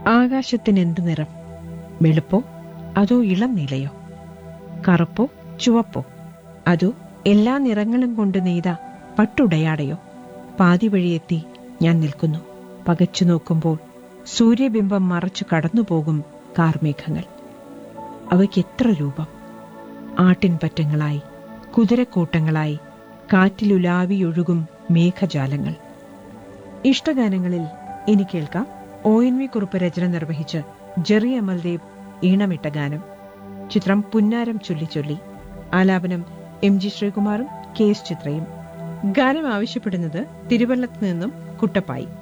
ആകാശത്തിന് എന്ത് നിറം വെളുപ്പോ അതോ ഇളം നീലയോ കറുപ്പോ ചുവപ്പോ അതോ എല്ലാ നിറങ്ങളും കൊണ്ട് നെയ്ത പട്ടുടയാടയോ പാതി വഴിയെത്തി ഞാൻ നിൽക്കുന്നു പകച്ചു നോക്കുമ്പോൾ സൂര്യബിംബം മറച്ചു കടന്നുപോകും കാർമേഘങ്ങൾ അവയ്ക്ക് എത്ര രൂപം ആട്ടിൻപറ്റങ്ങളായി കുതിരക്കൂട്ടങ്ങളായി കാറ്റിലുലാവിയൊഴുകും മേഘജാലങ്ങൾ ഇഷ്ടഗാനങ്ങളിൽ ഇനി കേൾക്കാം ഒ എൻ വി കുറുപ്പ് രചന നിർവഹിച്ച് ജെറി അമൽദേവ് ഈണമിട്ട ഗാനം ചിത്രം പുന്നാരം ചൊല്ലി ചൊല്ലി ആലാപനം എം ജി ശ്രീകുമാറും കെ എസ് ചിത്രയും ഗാനം ആവശ്യപ്പെടുന്നത് തിരുവല്ലത്ത് നിന്നും കുട്ടപ്പായി